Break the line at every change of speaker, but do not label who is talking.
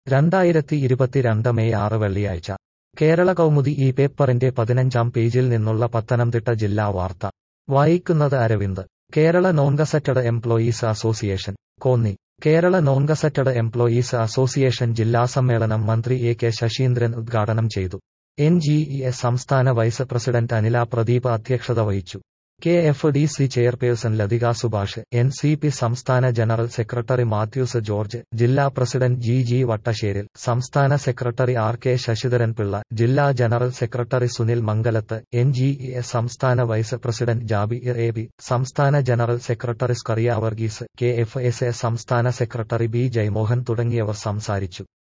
രണ്ടായിരത്തി ഇരുപത്തിരണ്ട് മെയ് ആറ് വെള്ളിയാഴ്ച കേരള കൗമുദി ഈ പേപ്പറിന്റെ പതിനഞ്ചാം പേജിൽ നിന്നുള്ള പത്തനംതിട്ട ജില്ലാ വാർത്ത വായിക്കുന്നത് Aravind Kerala non gazetted employees association Konni Kerala non gazetted employees association ജില്ലാ സമ്മേളനം മന്ത്രി എ കെ ശശീന്ദ്രൻ ഉദ്ഘാടനം ചെയ്തു എൻ ജി ഇ എസ് സംസ്ഥാന വൈസ് പ്രസിഡന്റ് അനില പ്രദീപ് അധ്യക്ഷത വഹിച്ചു K F D C chairperson Lathika Subhash N C P സംസ്ഥാന ജനറൽ സെക്രട്ടറി മാത്യൂസ് ജോർജ് ജില്ലാ പ്രസിഡന്റ് ജി ജി വട്ടശ്ശേരിൽ സംസ്ഥാന secretary R K Sasidharan Pillai ജില്ലാ general secretary Sunil Mangalath N G E S സംസ്ഥാന vice president Jabir A B സംസ്ഥാന general secretary Scaria Varghese K F S A സംസ്ഥാന secretary B Jayamohan തുടങ്ങിയവർ സംസാരിച്ചു